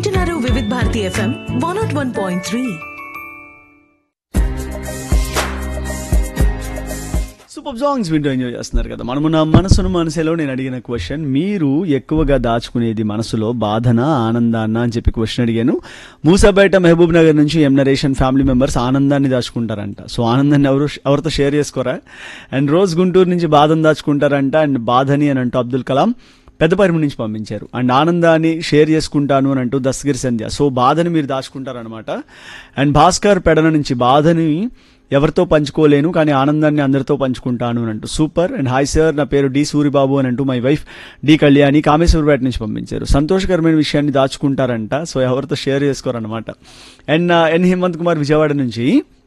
వింటున్నారు Vividh Bharati FM one not one point three super songs వింటూ enjoy చేస్తున్నారు కదా మనము నా మనసును మనసులో నేను అడిగిన క్వశ్చన్ మీరు ఎక్కువగా దాచుకునేది మనసులో బాధన ఆనందాన్న అని చెప్పి క్వశ్చన్ అడిగాను మూసాబేట మహబూబ్ నగర్ నుంచి ఎం నరేషన్ ఫ్యామిలీ మెంబర్స్ ఆనందాన్ని దాచుకుంటారంట సో ఆనందాన్ని ఎవరు ఎవరితో షేర్ చేసుకోరా అండ్ రోజ్ గుంటూరు నుంచి బాధను దాచుకుంటారంట అండ్ బాధని అని అంటూ అబ్దుల్ కలాం పెద్దపరిమి నుంచి పంపించారు అండ్ ఆనందాన్ని షేర్ చేసుకుంటాను అని అంటూ దస్గిరి సంధ్య సో బాధని మీరు దాచుకుంటారనమాట అండ్ భాస్కర్ పెడన నుంచి బాధని ఎవరితో పంచుకోలేను కానీ ఆనందాన్ని అందరితో పంచుకుంటాను అని అంటూ సూపర్ అండ్ హాయ్ సార్ నా పేరు డి సూరిబాబు అని అంటూ my wife D Kalyani Kameswarapeta నుంచి పంపించారు సంతోషకరమైన విషయాన్ని దాచుకుంటారంట సో ఎవరితో షేర్ చేసుకోరనమాట అండ్ ఎన్ హేమంత్ కుమార్ విజయవాడ నుంచి